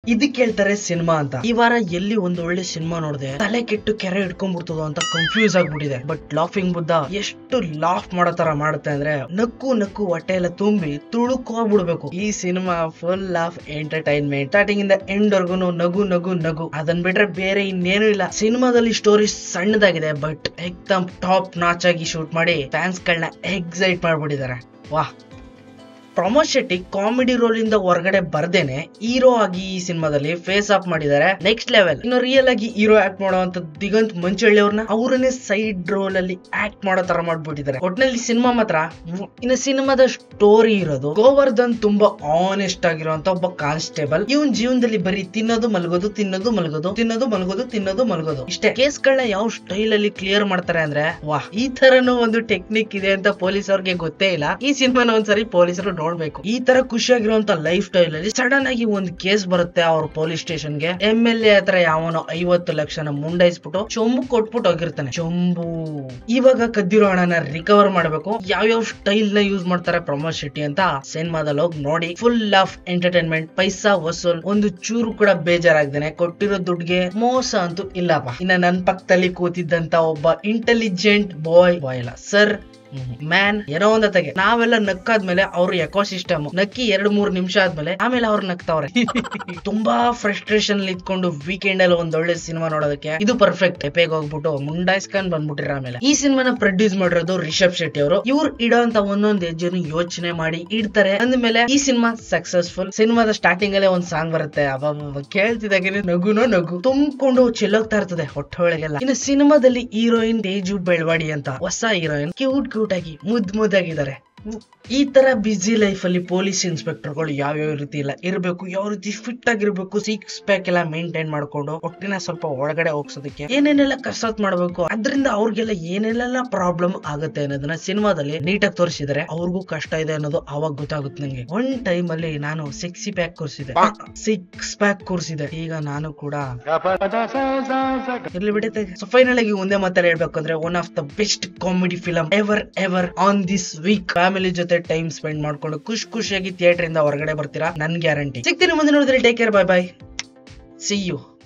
ಇದಕ್ಕೆ ಹೇಳ್ತಾರೆ ಸಿನಿಮಾ ಅಂತ ಈ ವಾರ ಎಲ್ಲಿ ಒಂದು ಒಳ್ಳೆ ಸಿನಿಮಾ ನೋಡಿದೆ ತಲೆ ಕೆಟ್ಟು ಕೆರೆ ಇಟ್ಕೊಂಡ್ಬಿಡ್ತದೋ ಅಂತ ಕನ್ಫ್ಯೂಸ್ ಆಗ್ಬಿಟ್ಟಿದೆ ಬಟ್ ಲಾಫಿಂಗ್ ಬುದ್ಧ ಎಷ್ಟು ಲಾಫ್ ಮಾಡೋ ತರ ಮಾಡುತ್ತೆ ಅಂದ್ರೆ ನಕ್ಕು ನಕ್ಕು ಹೊಟ್ಟೆ ಎಲ್ಲ ತುಂಬಿ ತುಳುಕೋಗ್ಬಿಡ್ಬೇಕು ಈ cinema full of entertainment starting ಇಂದ ಎಂಡ್ ವರ್ಗು ನಗು ನಗು ನಗು ಅದನ್ ಬಿಟ್ರೆ ಬೇರೆ ಇನ್ನೇನು ಇಲ್ಲ ಸಿನಿಮಾದಲ್ಲಿ ಸ್ಟೋರಿ ಸಣ್ಣದಾಗಿದೆ ಬಟ್ ಎಕ್ದಮ್ ಟಾಪ್ ನಾಚ್ ಆಗಿ ಶೂಟ್ ಮಾಡಿ ಫ್ಯಾನ್ಸ್ ಗಳನ್ನ ಎಕ್ಸೈಟ್ ಮಾಡ್ಬಿಟ್ಟಿದ್ದಾರೆ ವಾಹ್ ಪ್ರಮೋದ್ ಶೆಟ್ಟಿ ಕಾಮಿಡಿ ರೋಲ್ ಇಂದ ಹೊರಗಡೆ ಬರ್ದೇನೆ ಹೀರೋ ಆಗಿ ಈ ಸಿನಿಮಾದಲ್ಲಿ ಫೇಸ್ ಆಫ್ ಮಾಡಿದ್ದಾರೆ ನೆಕ್ಸ್ಟ್ ಲೆವೆಲ್ ಇನ್ನು ರಿಯಲ್ ಆಗಿ ಹೀರೋ ಆಕ್ಟ್ ಮಾಡುವಂತ ದಿಗಂತ್ ಮಂಚಳ್ಳಿ ಅವ್ರನ್ನ ಅವರನ್ನೇ ಸೈಡ್ ರೋಲ್ ಅಲ್ಲಿ ಆಕ್ಟ್ ಮಾಡೋ ತರ ಮಾಡ್ಬಿಟ್ಟಿದ್ದಾರೆ ಒಟ್ನಲ್ಲಿ ಸಿನಿಮಾ ಮಾತ್ರ ಮ್, ಇನ್ನು ಸಿನಿಮಾದ ಸ್ಟೋರಿ ಇರೋದು ಗೋವರ್ಧನ್ ತುಂಬಾ ಆನೆಸ್ಟ್ ಆಗಿರುವಂತ ಒಬ್ಬ ಕಾನ್ಸ್ಟೇಬಲ್ ಇವನ್ ಜೀವನದಲ್ಲಿ ಬರೀ ತಿನ್ನೋದು ಮಲಗೋದು ತಿನ್ನೋದು ಮಲಗೋದು ತಿನ್ನೋದು ಮಲಗೋದು ತಿನ್ನೋದು ಮಲಗೋದು ಇಷ್ಟೇ ಕೇಸ್ಗಳನ್ನ ಯಾವ ಸ್ಟೈಲ್ ಅಲ್ಲಿ ಕ್ಲಿಯರ್ ಮಾಡ್ತಾರೆ ಅಂದ್ರೆ ವಾಹ್ ಈ ತರನು ಒಂದು ಟೆಕ್ನಿಕ್ ಇದೆ ಅಂತ ಪೊಲೀಸ್ ಅವ್ರಿಗೆ ಗೊತ್ತೇ ಇಲ್ಲ ಈ ಸಿನಿಮಾನ ಒಂದ್ಸರಿ ಪೊಲೀಸರು ನೋಡ್ಬೇಕು ಈ ತರ ಖುಷಿಯಾಗಿರುವಂತ ಲೈಫ್ ಸ್ಟೈಲ್ ಅಲ್ಲಿ ಸಡನ್ ಆಗಿ ಒಂದು ಕೇಸ್ ಬರುತ್ತೆ ಅವ್ರ ಪೊಲೀಸ್ ಸ್ಟೇಷನ್ ಗೆ ಎಂ ಎಲ್ ಎ ಹತ್ರ ಯಾವನೋ ಐವತ್ತು ಲಕ್ಷನ ಮುಂಡಾಯಿಸ್ಬಿಟ್ಟು ಚೊಂಬು ಕೊಟ್ಬಿಟ್ಟು ಹೋಗಿರ್ತಾನೆ ಚೊಂಬು ಇವಾಗ ಕದ್ದಿರೋ ಹಣನ ರಿಕವರ್ ಮಾಡ್ಬೇಕು ಯಾವ್ಯಾವ ಸ್ಟೈಲ್ ನ ಯೂಸ್ ಮಾಡ್ತಾರೆ ಪ್ರಮೋದ್ ಶೆಟ್ಟಿ ಅಂತ ಸಿನಿಮಾದಲ್ಲಿ ಹೋಗಿ ನೋಡಿ ಫುಲ್ ಆಫ್ ಎಂಟರ್ಟೈನ್ಮೆಂಟ್ ಪೈಸಾ ವಸೂಲ್ ಒಂದು ಚೂರು ಕೂಡ ಬೇಜಾರಾಗ್ದೇನೆ ಕೊಟ್ಟಿರೋ ದುಡ್ಗೆ ಮೋಸ ಅಂತೂ ಇಲ್ಲಪ್ಪ ಇನ್ನ ನನ್ ಪಕ್ಕದಲ್ಲಿ ಕೂತಿದ್ದಂತ ಒಬ್ಬ ಇಂಟೆಲಿಜೆಂಟ್ ಬಾಯ್ ಬಾಯ್ ಅಲ್ಲ ಸರ್ ಮ್ಯಾನ್ ಏನೋ ಒಂದ ತೆಗೆ ನಾವೆಲ್ಲ ನಕ್ಕಾದ್ಮೇಲೆ ಅವ್ರ ಎಕೋ ಸಿಸ್ಟಮ್ ನಕ್ಕಿ ಎರಡ್ ಮೂರ್ ನಿಮಿಷ ಆದ್ಮೇಲೆ ಆಮೇಲೆ ಅವ್ರು ನಗ್ತಾವ್ರೆ ತುಂಬಾ ಫ್ರಸ್ಟ್ರೇಷನ್ ಇದ್ಕೊಂಡು ವೀಕೆಂಡ್ ಅಲ್ಲಿ ಒಂದ್ ಒಳ್ಳೆ ಸಿನಿಮಾ ನೋಡೋದಕ್ಕೆ ಇದು ಪರ್ಫೆಕ್ಟ್ ಎಪೆಗ್ ಹೋಗ್ಬಿಟ್ಟು ಮುಂಡಾಯಿಸ್ಕೊಂಡ್ ಬಂದ್ಬಿಟ್ಟಿರ ಆಮೇಲೆ ಈ ಸಿನಿಮಾನ ಪ್ರೊಡ್ಯೂಸ್ ಮಾಡಿರೋದು ರಿಷಬ್ ಶೆಟ್ಟಿ ಅವರು ಇವ್ರು ಇಡೋಂತ ಒಂದೊಂದ್ ಹೆಜ್ಜೆನು ಯೋಚನೆ ಮಾಡಿ ಇಡ್ತಾರೆ ಅಂದ್ಮೇಲೆ ಈ ಸಿನಿಮಾ ಸಕ್ಸಸ್ಫುಲ್ ಸಿನಿಮಾದ ಸ್ಟಾರ್ಟಿಂಗ್ ಅಲ್ಲೇ ಒಂದ್ ಸಾಂಗ್ ಬರುತ್ತೆ ಅಬ್ಬಬ್ಬ ಕೇಳ್ತಿದಾಗೆ ನಗುನೋ ನಗು ತುಂಬಿಕೊಂಡು ಚೆಲ್ಲೋಗ್ತಾ ಇರ್ತದೆ ಹೊಟ್ಟೆ ಒಳಗೆಲ್ಲ ಇನ್ನು ಸಿನಿಮಾದಲ್ಲಿ ಹೀರೋಯಿನ್ ತೇಜು ಬೆಳವಾಡಿ ಅಂತ ಹೊಸ ಹೀರೋಯಿನ್ ಕ್ಯೂಟ್ ಕ್ಯೂಟ್ ಆಗಿ ಮುದ್ ಮುದ್ದಾಗಿದ್ದಾರೆ ಈ ತರ ಬಿಸಿ ಲೈಫ್ ಅಲ್ಲಿ ಪೊಲೀಸ್ ಇನ್ಸ್ಪೆಕ್ಟರ್ಗಳು ಯಾವ ಯಾವ ರೀತಿ ಇಲ್ಲ ಇರಬೇಕು ಯಾವ ರೀತಿ ಫಿಟ್ ಆಗಿರ್ಬೇಕು ಸಿಕ್ಸ್ ಪ್ಯಾಕ್ ಎಲ್ಲ ಮೇಂಟೈನ್ ಮಾಡ್ಕೊಂಡು ಹೊಟ್ಟಿನ ಸ್ವಲ್ಪ ಒಳಗಡೆ ಹೋಗ್ಸೋದಕ್ಕೆ ಏನೇನೆಲ್ಲ ಕಸರತ್ ಮಾಡ್ಬೇಕು ಅದ್ರಿಂದ ಅವ್ರಿಗೆಲ್ಲ ಏನೆಲ್ಲ ಪ್ರಾಬ್ಲಮ್ ಆಗುತ್ತೆ ಅನ್ನೋದನ್ನ ಸಿನಿಮಾದಲ್ಲಿ ನೀಟಾಗಿ ತೋರಿಸಿದರೆ ಅವ್ರಿಗೂ ಕಷ್ಟ ಇದೆ ಅನ್ನೋದು ಅವಾಗ ಗೊತ್ತಾಗುತ್ತೆ ನಂಗೆ ಒನ್ ಟೈಮ್ ಅಲ್ಲಿ ನಾನು ಸಿಕ್ಸಿ ಪ್ಯಾಕ್ ಕೂರಿಸಿದೆ ಸಿಕ್ಸ್ ಪ್ಯಾಕ್ ಕೂರಿಸಿದೆ ಈಗ ನಾನು ಕೂಡ ಇರ್ಲಿ ಬಿಡುತ್ತೆ ಸೊ ಫೈನಲ್ ಆಗಿ ಒಂದೇ ಮಾತಲ್ಲಿ ಹೇಳ್ಬೇಕಂದ್ರೆ one of the best comedy film ever ever on this week family ಜೊತೆ ಟೈಮ್ ಸ್ಪೆಂಡ್ ಮಾಡ್ಕೊಂಡು ಖುಷಿ ಖುಷಿಯಾಗಿ ಥಿಯೇಟರ್ ಇಂದ ಹೊರಗಡೆ ಬರ್ತೀರಾ ನನ್ ಗ್ಯಾರಂಟಿ ಸಿಗ್ತೀನಿ ಮುಂದೆ ನೋಡಿದ್ರೆ take care bye bye see you